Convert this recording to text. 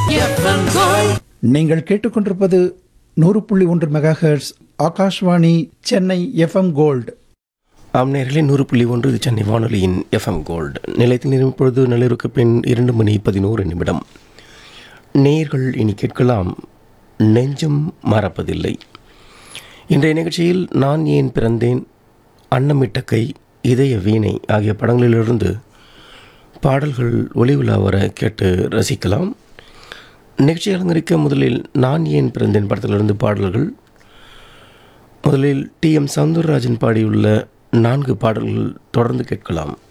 FM gold நீங்கள் கேட்டுக்கொண்டிருப்பது நூறு புள்ளி ஒன்று megahertz Akashvani Chennai FM gold ஆம் நேர்களே நூறு புள்ளி ஒன்று இது சென்னை வானொலியின் எஃப்எம் கோல்டு நிலையத்தில் நேரம் இப்பொழுது நள்ளிருக்கு பின் இரண்டு மணி பதினோரு நிமிடம் நேர்கள் இனி கேட்கலாம் நெஞ்சம் மறப்பதில்லை இன்றைய நிகழ்ச்சியில் நான் ஏன் பிறந்தேன் அன்னமிட்ட கை இதய வீணை ஆகிய படங்களிலிருந்து பாடல்கள் ஒளி உலா வர கேட்டு ரசிக்கலாம் நிகழ்ச்சி அலங்கரிக்க முதலில் நான் ஏன் பிறந்தேன் படத்திலிருந்து பாடல்கள் முதலில் டி எம் சவுந்தரராஜன் பாடியுள்ள நான்கு பாடல்கள் தொடர்ந்து கேட்கலாம்